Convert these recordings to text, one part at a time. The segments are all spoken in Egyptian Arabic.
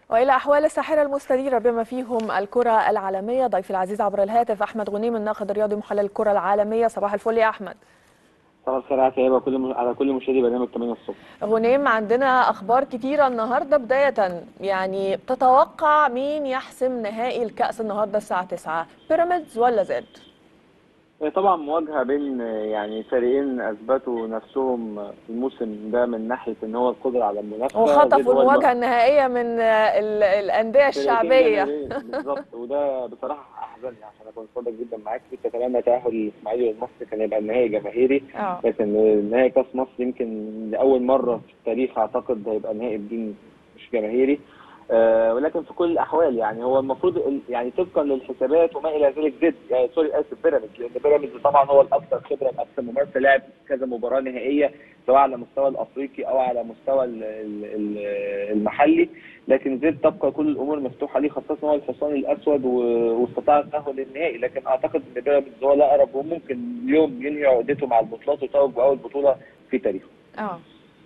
والى احوال الساحره المستديره بما فيهم الكره العالميه ضيفي العزيز عبر الهاتف احمد غنيم الناقد الرياضي محلل الكره العالميه صباح الفل يا احمد صباح الخير على كل كل على كل مشاهدي برنامج 8 الصبح غنيم عندنا اخبار كتيره النهارده بدايه يعني تتوقع مين يحسم نهائي الكاس النهارده الساعه 9 بيراميدز ولا زد طبعا مواجهه بين يعني فريقين اثبتوا نفسهم الموسم ده من ناحيه ان هو القدره على المنافسه وخطفوا المواجهه النهائيه من ال- الانديه الشعبيه بالظبط وده بصراحه احزنني عشان اكون صادق جدا معاك كنت اتمنى تاهل الاسماعيلي والمصري كان يبقى النهائي جماهيري اه لكن نهائي كاس مصر يمكن لاول مره في التاريخ اعتقد هيبقى نهائي بدون مش جماهيري آه ولكن في كل الاحوال يعني هو المفروض ال- يعني طبقا للحسابات وما الى ذلك زد يعني سوري اسف بيراميدز لان بيراميدز طبعا هو الاكثر خبره الاكثر ممارسه لعب كذا مباراه نهائيه سواء على مستوى الافريقي او على مستوى ال- ال- ال- المحلي لكن زد تبقى كل الامور مفتوحه ليه خاصه هو الحصان الاسود و- واستطاع التاهل للنهائي لكن اعتقد ان بيراميدز هو الاقرب وممكن اليوم ينهي عقدته مع البطولات ويتوج باول بطوله في تاريخه اه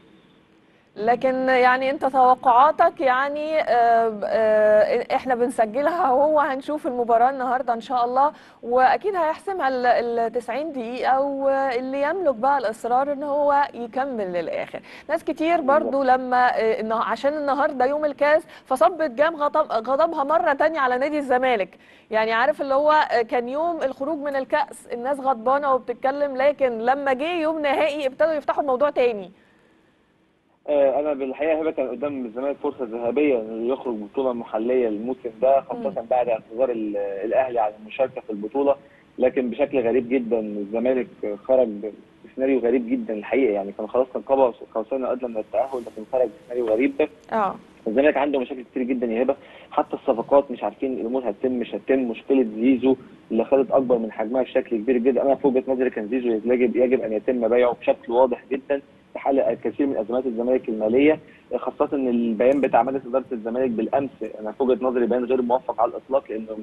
لكن يعني انت توقعاتك يعني آه، آه، احنا بنسجلها وهو هنشوف المباراة النهاردة ان شاء الله واكيد هيحسمها ال 90 دقيقة واللي يملك بقى الاصرار ان هو يكمل للاخر ناس كتير برضو لما آه، إنه عشان النهاردة يوم الكاس فصبت جام غضب غضبها مرة تانية على نادي الزمالك يعني عارف اللي هو آه، كان يوم الخروج من الكأس الناس غضبانة وبتتكلم لكن لما جه يوم نهائي ابتدوا يفتحوا الموضوع تاني آه، انا بالحقيقه هبه كان قدام الزمالك فرصه ذهبيه انه يخرج بطوله محليه الموسم ده خاصه بعد اعتذار ال- الاهلي عن المشاركه في البطوله لكن بشكل غريب جدا الزمالك خرج بسيناريو غريب جدا الحقيقه يعني كان خلاص كان قاب قوسين ادنى من التاهل لكن خرج بسيناريو غريب اه الزمالك عنده مشاكل كتير جدا يا هبه حتى الصفقات مش عارفين الامور هتتم مش هتتم مشكله زيزو اللي خدت اكبر من حجمها بشكل كبير جدا انا في وجهه نظري كان زيزو يجب يجب ان يتم بيعه بشكل واضح جدا تحل الكثير من ازمات الزمالك الماليه خاصه ان البيان بتاع مجلس اداره الزمالك بالامس انا في وجهه نظري بيان غير موفق على الاطلاق لانه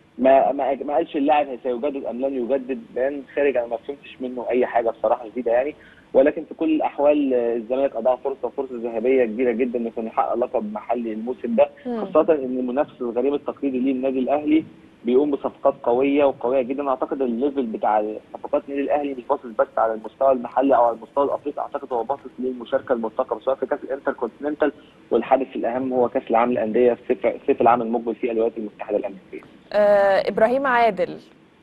ما ما ما قالش اللاعب سيجدد ام لن يجدد بيان خارج انا ما فهمتش منه اي حاجه بصراحه شديده يعني ولكن في كل الاحوال آه، الزمالك اضاع فرصه فرصه ذهبيه كبيره جدا انه كان يحقق لقب محلي الموسم ده مم. خاصه ان المنافس الغريب التقليدي ليه النادي الاهلي بيقوم بصفقات قويه وقويه جدا اعتقد الليفل بتاع صفقات النادي الاهلي مش باصص بس على المستوى المحلي او على المستوى الافريقي اعتقد هو باصص للمشاركه المرتقبه سواء في كاس الانتر كونتيننتال والحدث الاهم هو كاس العالم للانديه في صيف صيف العام المقبل في الولايات المتحده الامريكيه. آه، ابراهيم عادل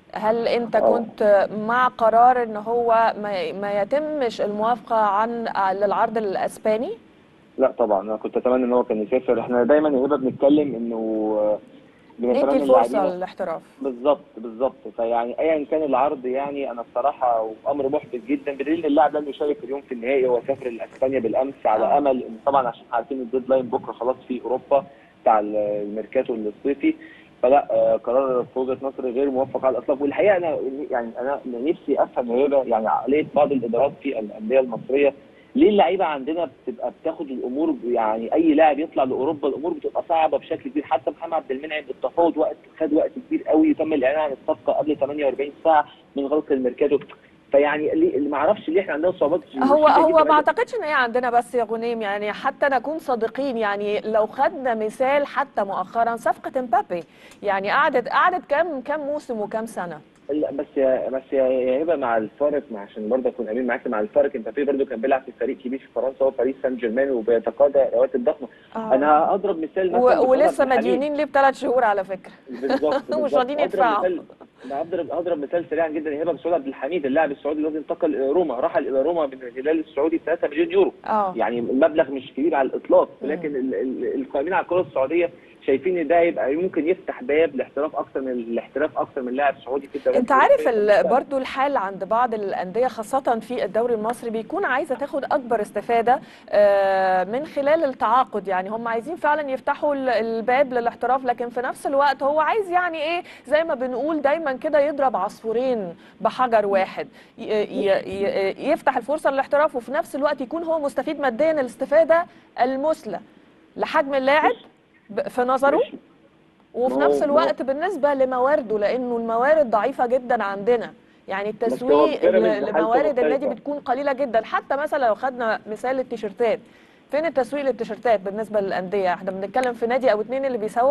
هل انت آه. كنت مع قرار ان هو ما, ما يتمش الموافقه عن للعرض الاسباني لا طبعا انا كنت اتمنى ان هو كان يسافر احنا دايما يا هبه بنتكلم انه آه، بنتمنى ندي اللاعبين فرصه للاحتراف بالظبط بالظبط فيعني ايا كان العرض يعني انا الصراحه امر محبط جدا بدليل ان اللاعب لن يشارك اليوم في النهائي هو سافر لاسبانيا بالامس على آه. امل ان طبعا عشان عارفين الديدلاين بكره خلاص في اوروبا بتاع الميركاتو الصيفي فلا آه، قرار في وجهه نظري غير موفق على الاطلاق والحقيقه انا يعني انا نفسي افهم يا هبه يعني عقليه بعض الادارات في الانديه المصريه ليه اللعيبه عندنا بتبقى بتاخد الامور يعني اي لاعب يطلع لاوروبا الامور بتبقى صعبه بشكل كبير حتى محمد عبد المنعم التفاوض وقت خد وقت كبير قوي تم الاعلان عن الصفقه قبل 48 ساعه من غلق الميركاتو فيعني ليه ما اعرفش ليه احنا عندنا صعوبات هو شديدة هو جداً. ما اعتقدش ان هي عندنا بس يا غنيم يعني حتى نكون صادقين يعني لو خدنا مثال حتى مؤخرا صفقه امبابي يعني قعدت قعدت كام كام موسم وكام سنه لا بس يا بس يا يا هبه مع الفارق مع عشان برضه اكون امين معاك مع الفارق امبابي برضه كان بيلعب في فريق كبير في فرنسا هو باريس سان جيرمان وبيتقاضى رواتب ضخمه آه. انا اضرب مثال مثلا و- بصالح ولسه عبد الحميد. مديونين ليه بثلاث شهور على فكره بالظبط مش بالظبط. راضيين أضرب يدفعوا. مثال- أنا اضرب اضرب مثال سريعا جدا يا هبه بسعود عبد الحميد اللاعب السعودي الذي انتقل الى روما رحل الى روما من الهلال السعودي ب 3 مليون يورو اه يعني المبلغ مش كبير على الاطلاق مم. ولكن ال- ال- القائمين على الكره السعوديه شايفين ان ده يبقى ممكن يفتح باب لاحتراف اكثر من الاحتراف اكثر من لاعب سعودي في الدوريات انت عارف الأوروبية في ال- المستقبل. برضو الحال عند بعض الانديه خاصه في الدوري المصري بيكون عايزه تاخد اكبر استفاده آه، من خلال التعاقد يعني هم عايزين فعلا يفتحوا ال- الباب للاحتراف لكن في نفس الوقت هو عايز يعني ايه زي ما بنقول دايما كده يضرب عصفورين بحجر واحد ي- ي- ي- يفتح الفرصه للاحتراف وفي نفس الوقت يكون هو مستفيد ماديا الاستفاده المثلى لحجم اللاعب ب- في نظره مش- وفي ما هو- نفس ما هو- الوقت بالنسبه لموارده لانه الموارد ضعيفه جدا عندنا يعني هو التسويق بيراميدز ل- حالته لموارد النادي مختلفة. بتكون قليله جدا حتى مثلا لو خدنا مثال التيشيرتات فين التسويق للتيشيرتات بالنسبه للانديه احنا بنتكلم في نادي او اتنين اللي بيسوق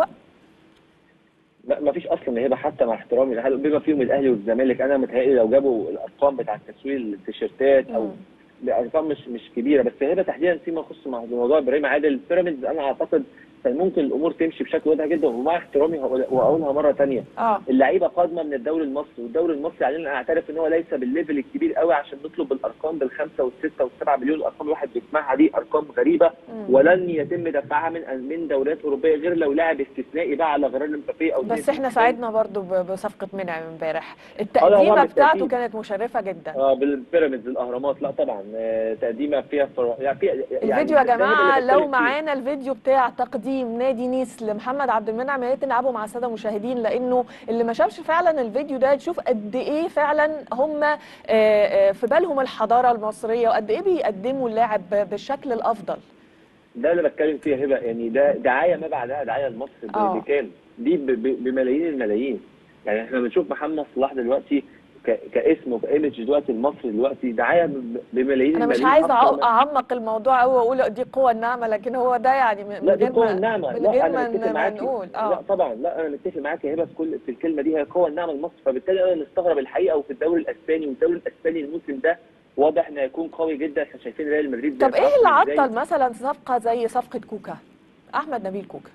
ما ما فيش اصلا هبه حتى مع احترامي لحد- بما فيهم الاهلي والزمالك انا متهيألي لو جابوا الارقام بتاع تسويق التيشيرتات او مم. بارقام مش مش كبيره بس هبه تحديدا فيما يخص مع موضوع ابراهيم عادل بيراميدز انا اعتقد كان ممكن الامور تمشي بشكل واضح جدا ومع احترامي هقول- واقولها مره ثانيه اه اللعيبه قادمه من الدوري المصري والدوري المصري علينا اعترف ان هو ليس بالليفل الكبير قوي عشان نطلب الارقام بالخمسه والسته والسبعه مليون الارقام الواحد بيسمعها دي ارقام غريبه مم. ولن يتم دفعها من من دوريات اوروبيه غير لو لاعب استثنائي بقى على غرار مبابي او بس احنا ساعدنا برضو ب- بصفقه منعم امبارح لا، التقديمه طبعاً بتاعته بالتأكيد. كانت مشرفه جدا اه بالبيراميدز الاهرامات لا طبعا آه، تقديمه فيها فر... يعني فيها يعني الفيديو يا ده اللي جماعه بتكلم لو فيه. معانا الفيديو بتاع تقديم نادي نيس لمحمد عبد المنعم يا ريت نلعبه مع الساده المشاهدين لانه اللي ما شافش فعلا الفيديو ده يشوف قد ايه فعلا هم آه، آه، في بالهم الحضاره المصريه وقد ايه بيقدموا اللاعب ب- بالشكل الافضل ده اللي بتكلم فيها هبه يعني ده دعايه ما بعدها دعايه لمصر ب- آه. بكام دي ب- ب- بملايين الملايين يعني احنا بنشوف محمد صلاح دلوقتي ك- كاسم وكايمج دلوقتي المصري دلوقتي دعايه ب- بملايين انا مش الملايين عايزه أكتر أع- من- اعمق الموضوع قوي واقول دي قوه النعمه لكن هو ده يعني من لا دي غير قوة ما النعمة من لا غير أنا ما متفق ن- ما معاكي نقول لا اه طبعا لا أنا متفق معاك يا هبة في كل في الكلمة دي هي قوة النعمة لمصر فبالتالي أنا مستغرب الحقيقة وفي الدوري الأسباني والدوري الأسباني الموسم ده واضح إنه هيكون قوي جدا احنا شايفين ريال مدريد طب ايه اللي بيتعاقد إزاي. عطل مثلا صفقه زي صفقه كوكا احمد نبيل كوكا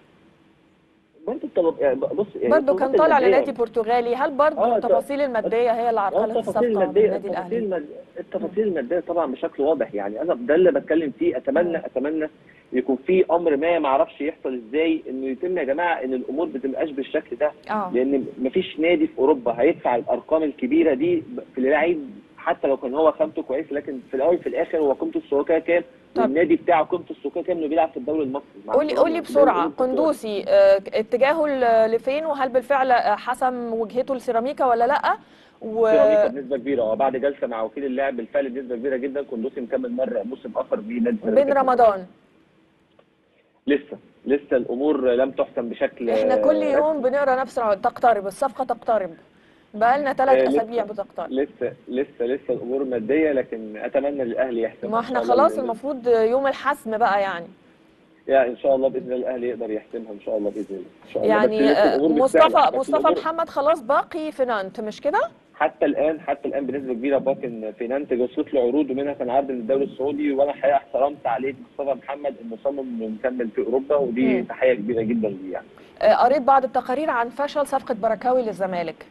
برضه الطلب يعني بص يعني برضه الطلبات كان طالع المادية- لنادي برتغالي هل برضه آه، التفاصيل الماديه هي اللي اه عرقلت التفاصيل الصفقه من الماديه النادي التفاصيل الاهلي المادية التفاصيل الماديه طبعا بشكل واضح يعني انا ده اللي بتكلم فيه اتمنى مم. اتمنى يكون في امر ما ما اعرفش يحصل ازاي انه يتم يا جماعه ان الامور ما تبقاش بالشكل ده اه لان مفيش نادي في اوروبا هيدفع الارقام الكبيره دي في لعيب حتى لو كان هو خامته كويسه لكن في الاول في الاخر هو قيمته السوقيه كام طب. والنادي بتاعه قيمته السوقيه كام انه بيلعب في الدوري المصري مع قولي احترامي. قولي ده بسرعه اللي بقوله. قندوسي آه، اتجاهه ل- لفين وهل بالفعل آه، حسم وجهته لسيراميكا ولا لا و سيراميكا بنسبه كبيره اه بعد جلسه مع وكيل اللاعب بالفعل بنسبه كبيره جدا كندوسي مكمل مره موسم اخر بنادي بين سيراميكا. رمضان لسه لسه الامور لم تحسم بشكل احنا كل آه، يوم بنقرا نفس الع- تقترب الصفقه تقترب بقالنا ثلاث آه، لسه. اسابيع بتقترب لسه لسه لسه الامور ماديه لكن اتمنى للاهلي يحسم ما إن احنا شاء الله خلاص بإذن- المفروض يوم الحسم بقى يعني يعني ان شاء الله باذن الله الاهلي يقدر يحسمها ان شاء الله باذن الله ان شاء الله يعني بس لسه آه، الأمور مش مصطفى سهلة. بس مصطفى الأمور محمد خلاص باقي في نانت مش كده؟ حتى الان حتى الان بنسبه كبيره باكن في نانت وصلت له عروض ومنها كان عرض من الدوري السعودي وانا الحقيقه احترمت عليه مصطفى محمد انه صمم انه يكمل في اوروبا ودي مم. تحيه كبيره جدا ليه يعني آه، قريت بعض التقارير عن فشل صفقه بركاوي للزمالك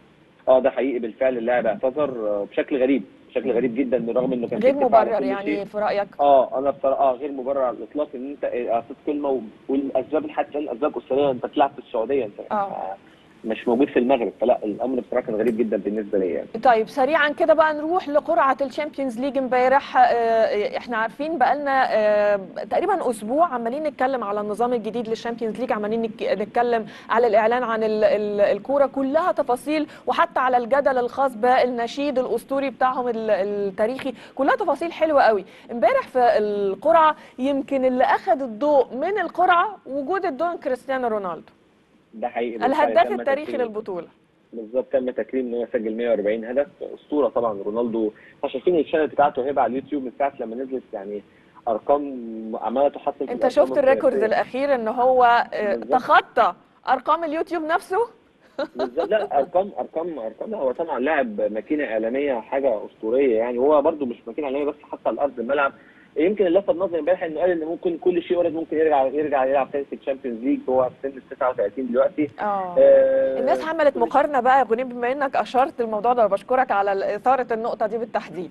اه ده حقيقي بالفعل اللاعب اعتذر آه، بشكل غريب بشكل غريب جدا بالرغم انه كان في غير اتفاق على مبرر كل يعني شيء. في رايك؟ اه انا بصراحه اه غير مبرر على الاطلاق ان انت اعطيت كلمه و- والاسباب حتى الاسباب اسريه انت بتلعب في السعوديه انت آه. مش موجود في المغرب فلا الامر بصراحه كان غريب جدا بالنسبه لي يعني طيب سريعا كده بقى نروح لقرعه الشامبيونز ليج امبارح آه، احنا عارفين بقالنا آه، تقريبا اسبوع عمالين نتكلم على النظام الجديد للشامبيونز ليج عمالين نك- نتكلم على الاعلان عن ال- ال- الكوره كلها تفاصيل وحتى على الجدل الخاص بالنشيد الاسطوري بتاعهم ال- التاريخي كلها تفاصيل حلوه قوي امبارح في القرعه يمكن اللي اخذ الضوء من القرعه وجود الدون كريستيانو رونالدو ده حقيقي بالفعل الهداف تم التاريخي تكريم- للبطوله بالظبط تم تكريم ان هو سجل 140 هدف اسطوره طبعا رونالدو احنا شايفين الشانل بتاعته هيبقى على اليوتيوب من ساعه لما نزلت يعني ارقام عماله تحصل في انت الأرقام شفت الريكورد القياسية. الاخير ان هو آه، بالظبط. تخطى ارقام اليوتيوب نفسه بالظبط لا ارقام ارقام ارقام هو طبعا لاعب ماكينه اعلاميه حاجه اسطوريه يعني هو برده مش ماكينه اعلاميه بس حتى على ارض الملعب يمكن اللي لفت نظري امبارح انه قال ان ممكن كل شيء وارد ممكن يرجع يرجع يلعب تاني في الشامبيونز ليج هو في سن ال 39 دلوقتي اه آه، الناس عملت مقارنه بقى يا غنيم بما انك اشرت الموضوع ده بشكرك على اثاره النقطه دي بالتحديد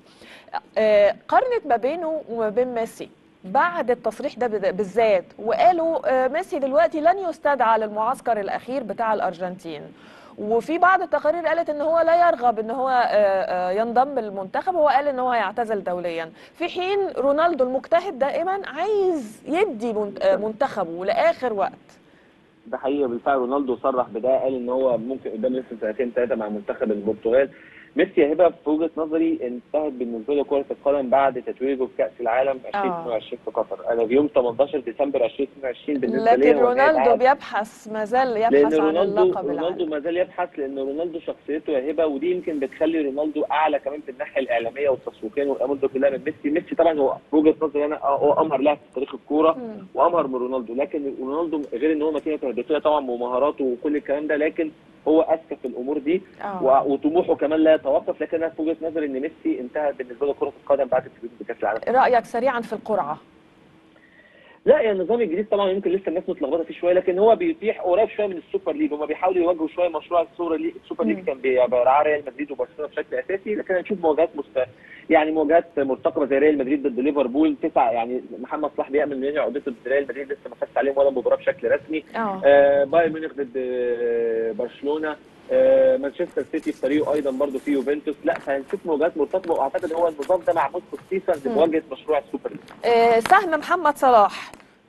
آه، قارنت ما بينه وما بين ميسي بعد التصريح ده بد- بالذات وقالوا آه، ميسي دلوقتي لن يستدعى للمعسكر الاخير بتاع الارجنتين وفي بعض التقارير قالت ان هو لا يرغب ان هو آه، آه، ينضم للمنتخب هو قال ان هو هيعتزل دوليا في حين رونالدو المجتهد دائما عايز يدي منت- آه، منتخبه لاخر وقت ده حقيقي بالفعل رونالدو صرح بده قال ان هو ممكن قدام لسه سنتين ثلاثه مع منتخب البرتغال ميسي يا هبه في وجهه نظري انتهت بالنسبه له كره القدم بعد تتويجه بكاس العالم 2022 في قطر انا في يوم 18 ديسمبر 2022 بالنسبه لي لكن رونالدو بيبحث ما زال لان يبحث عن رونالدو اللقب رونالدو العالمي ما زال يبحث لان رونالدو شخصيته يا هبه ودي يمكن بتخلي رونالدو اعلى كمان في الناحيه الاعلاميه والتسويقيه والامور دي كلها من ميسي ميسي طبعا هو في وجهه نظري انا آه، هو امهر لاعب في تاريخ الكوره مم. وامهر من رونالدو لكن رونالدو غير ان هو ماكينه هدافيه طبعا ومهاراته وكل الكلام ده لكن هو اذكى في الامور دي اه و- وطموحه كمان لا يتوقف لكن انا في وجهه نظري ان ميسي انتهى بالنسبه له كره القدم بعد التتويج بكاس العالم رايك سريعا في القرعه لا يعني النظام الجديد طبعا يمكن لسه الناس متلخبطه فيه شويه لكن هو بيتيح قريب شويه من السوبر ليج هم بيحاولوا يواجهوا شويه مشروع السوبر ليج السوبر مم. ليج كان بيرعاه ريال مدريد وبرشلونه بشكل اساسي لكن هنشوف مواجهات مست... يعني مواجهات مرتقبه زي ريال مدريد ضد ليفربول تسعه يعني محمد صلاح بيامل انه ينهي عقدته ضد ريال مدريد لسه ما فازش عليهم ولا مباراه بشكل رسمي اه آه بايرن ميونخ ضد آه، برشلونه آه مانشستر سيتي في طريقه ايضا برضه في يوفنتوس لا فهنشوف مواجهات مرتقبه واعتقد هو النظام ده معمول خصيصا مم. لمواجهه مشروع السوبر ليج آه، سهم محمد صلاح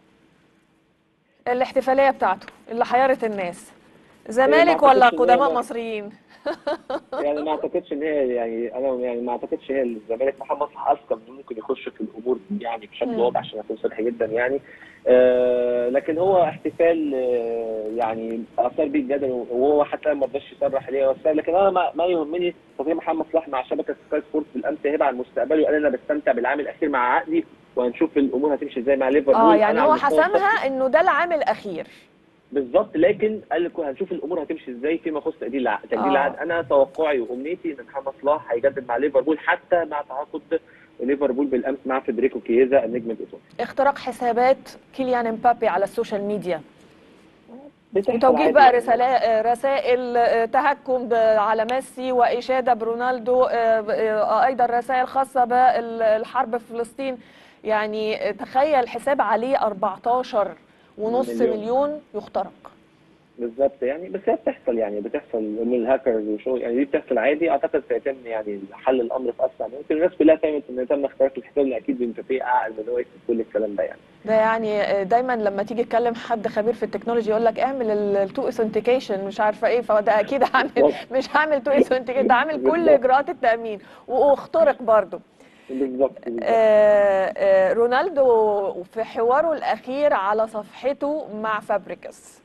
الاحتفاليه بتاعته اللي حيرت الناس زمالك ما ولا أعتقدش إن هي قدماء ما- مصريين يعني ما اعتقدش ان هي يعني انا يعني ما اعتقدش هي الزمالك محمد صلاح اذكى انه ممكن يخش في الامور دي يعني بشكل مم. واضح عشان اكون صريح جدا يعني آه لكن هو احتفال آه يعني اثار بيه الجدل وهو حتى ما رضاش يصرح ليه وبتاع، لكن انا ما, ما يهمني تصريح محمد صلاح مع شبكه سكاي سبورتس بالامس هبه عن مستقبله وقال انا بستمتع بالعام الاخير مع عقدي وهنشوف الامور هتمشي ازاي مع ليفربول اه يعني أنا هو على المستوى الشخصي- حسمها انه ده العام الاخير بالظبط لكن قال لك هنشوف الامور هتمشي ازاي فيما يخص تجديد العقد تجديد آه. العقد انا توقعي وامنيتي ان محمد صلاح هيجدد مع ليفربول حتى مع تعاقد ليفربول بالامس مع فيدريكو كييزا النجم الايطالي اختراق حسابات كيليان امبابي على السوشيال ميديا بتحصل وتوجيه عادي بقى يعني. رسالة رسائل آه، تهكم ب- على ميسي وإشادة برونالدو آه، ب- آه، أيضا رسائل خاصة بالحرب في فلسطين يعني آه، تخيل حساب عليه 14 ونص مليون. مليون يخترق بالظبط يعني بس هي بتحصل يعني بتحصل من الهاكرز وشغل يعني دي بتحصل عادي اعتقد سيتم يعني حل الامر في اسرع ممكن الناس كلها فهمت ان تم اختراق الحساب لأن اكيد امبابي اعقل من هو يكتب كل الكلام ده يعني ده يعني آه، دايما لما تيجي تكلم حد خبير في التكنولوجي يقول لك اعمل التو اثنتيكيشن مش عارفه ايه فده اكيد هعمل مش هعمل تو اثنتيكيشن ده عامل كل بالظبط. اجراءات التامين واخترق برضه بالظبط بالظبط. آه، آه، رونالدو في حواره الأخير على صفحته مع فابريكاس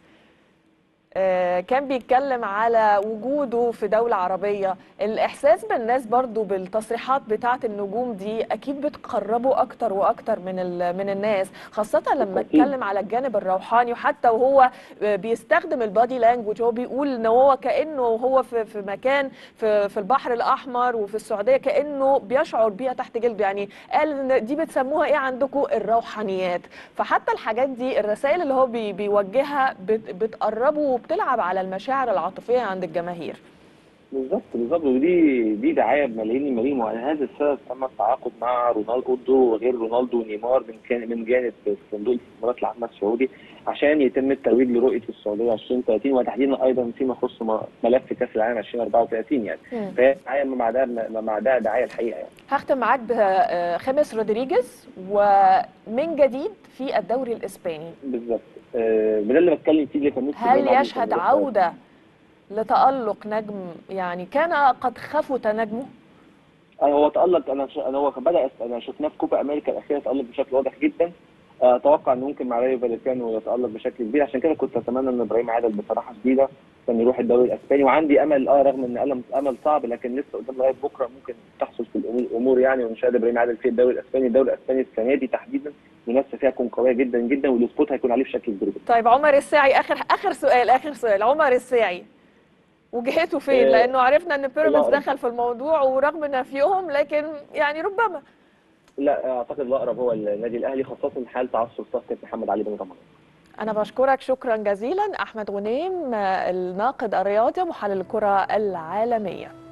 آه، كان بيتكلم على وجوده في دولة عربية الإحساس بالناس برضو بالتصريحات بتاعة النجوم دي أكيد بتقربه أكتر وأكتر من ال- من الناس خاصة لما أكيد. اتكلم على الجانب الروحاني وحتى وهو آه، بيستخدم البادي لانجوج هو بيقول ان هو كأنه هو في في مكان في في البحر الأحمر وفي السعودية كأنه بيشعر بيها تحت جلده يعني قال ان دي بتسموها ايه عندكم الروحانيات فحتى الحاجات دي الرسائل اللي هو بي بيوجهها بت بتقربه وبتلعب على المشاعر العاطفية عند الجماهير بالظبط بالظبط ودي دي دعايه بملايين الملايين وعلى هذا السبب تم التعاقد مع رونالدو وغير رونالدو ونيمار من كان من جانب صندوق الاستثمارات العامه السعودي عشان يتم الترويج لرؤيه السعوديه 2030 وتحديدا ايضا فيما يخص م- ملف كاس العالم 2034 يعني مم. فهي دعايه ما بعدها ما بعدها دعايه الحقيقه يعني هختم معاك بخمس رودريجيز ومن جديد في الدوري الإسباني بالظبط آه، ده اللي بتكلم فيه اللي كان نفسي هل يبقى يشهد موجود. عودة لتألق نجم يعني كان قد خفت نجمه انا هو تالق انا ش... انا هو بدا انا شفناه في كوبا امريكا الاخيره تالق بشكل واضح جدا آه، اتوقع انه ممكن مع رايو فاليكانو يتالق بشكل كبير عشان كده كنت اتمنى ان ابراهيم عادل بصراحه شديده كان يروح الدوري الاسباني وعندي امل اه رغم ان امل امل صعب لكن لسه قدام لغايه بكره ممكن تحصل في الامور الامور يعني ونشاهد ابراهيم عادل في الدوري الاسباني الدوري الاسباني السنه دي تحديدا المنافسه فيها تكون قويه جدا جدا والسبوت هيكون عليه بشكل كبير جدا طيب عمر الساعي اخر اخر سؤال اخر سؤال عمر الساعي وجهته فين آه، لانه عرفنا ان بيراميدز لا. دخل في الموضوع ورغم نفيهم لكن يعني ربما لا اعتقد الاقرب هو النادي الاهلي خاصه حال تعثر صفقه محمد علي بن رمضان انا بشكرك شكرا جزيلا احمد غنيم آه، الناقد الرياضي محلل الكره العالميه